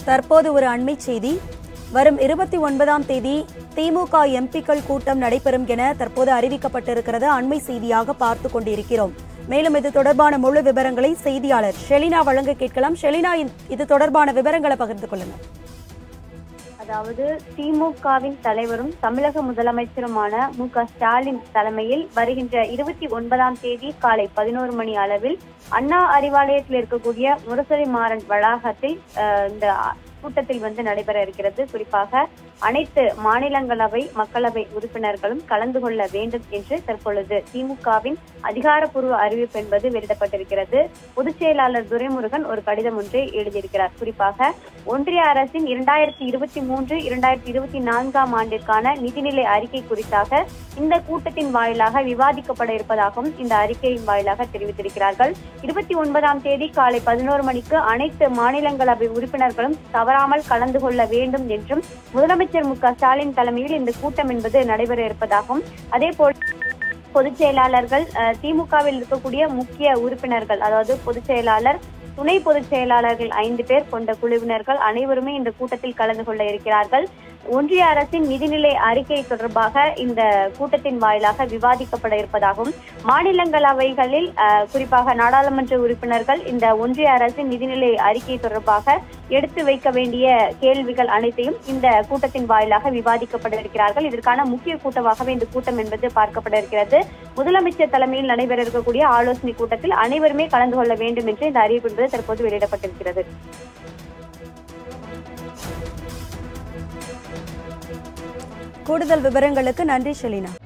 தற்போது ஒரு அண்மை செய்தி வரும் இருபத்தி ஒன்பதாம் தேதி திமுக எம்பிக்கள் கூட்டம் நடைபெறும் என தற்போது அறிவிக்கப்பட்டிருக்கிறது அண்மை செய்தியாக பார்த்து கொண்டிருக்கிறோம் மேலும் இது தொடர்பான முழு விவரங்களை செய்தியாளர் ஷெலினா வழங்க கேட்கலாம் ஷெலினா இந்த- இது தொடர்பான விவரங்களை பகிர்ந்து கொள்ளுங்க அதாவது திமுகவின் தலைவரும் தமிழக முதலமைச்சருமான மு க ஸ்டாலின் தலைமையில் வருகின்ற இருபத்தி ஒன்பதாம் தேதி காலை பதினோரு மணி அளவில் அண்ணா அறிவாலயத்தில் இருக்கக்கூடிய முரசொலி மாறன் வளாகத்தில் அஹ், இந்த கூட்டத்தில் வந்து நடைபெற இருக்கிறது குறிப்பாக அனைத்து மாநிலங்களவை மக்களவை உறுப்பினர்களும் கலந்து கொள்ள வேண்டும் என்று தற்பொழுது திமுகவின் அதிகாரப்பூர்வ அறிவிப்பு என்பது வெளியிடப்பட்டிருக்கிறது பொதுச் செயலாளர் துரைமுருகன் ஒரு கடிதம் ஒன்றை எழுதியிருக்கிறார் குறிப்பாக ஒன்றிய அரசின் இரண்டாயிரத்தி இருபத்தி மூன்று இரண்டாயிரத்தி இருபத்தி நான்காம் ஆண்டிற்கான நிதிநிலை அறிக்கை குறித்தாக இந்த கூட்டத்தின் வாயிலாக விவாதிக்கப்பட இருப்பதாகவும் இந்த அறிக்கையின் வாயிலாக தெரிவித்திருக்கிறார்கள் இருபத்தி ஒன்பதாம் தேதி காலை பதினோரு மணிக்கு அனைத்து மாநிலங்களவை உறுப்பினர்களும் தவறாமல் கலந்து கொள்ள வேண்டும் என்றும் முதலமைச்சர் மு க ஸ்டாலின் தலைமையில் இந்த கூட்டம் என்பது நடைபெற இருப்பதாகவும் அதே போல் பொதுச் செயலாளர்கள் அஹ், திமுகவில் இருக்கக்கூடிய முக்கிய உறுப்பினர்கள் அதாவது பொதுச் செயலாளர் துணை பொதுச் செயலாளர்கள் ஐந்து பேர் கொண்ட குழுவினர்கள் அனைவருமே இந்த கூட்டத்தில் கலந்து கொள்ள இருக்கிறார்கள் ஒன்றிய அரசின் நிதிநிலை அறிக்கை தொடர்பாக இந்த கூட்டத்தின் வாயிலாக விவாதிக்கப்பட இருப்பதாகவும் மாநிலங்களவைகளில் அஹ், குறிப்பாக நாடாளுமன்ற உறுப்பினர்கள் இந்த ஒன்றிய அரசின் நிதிநிலை அறிக்கை தொடர்பாக எடுத்து வைக்க வேண்டிய கேள்விகள் அனைத்தையும் இந்த கூட்டத்தின் வாயிலாக விவாதிக்கப்பட இருக்கிறார்கள் இதற்கான முக்கிய கூட்டமாகவே இந்த கூட்டம் என்பது பார்க்கப்பட இருக்கிறது முதலமைச்சர் தலைமையில் நடைபெற இருக்கக்கூடிய ஆலோசனை கூட்டத்தில் அனைவருமே கலந்து கொள்ள வேண்டும் என்று இந்த அறிவிப்பு என்பது தற்போது வெளியிடப்பட்டிருக்கிறது கூடுதல் விவரங்களுக்கு நன்றி ஷெலினா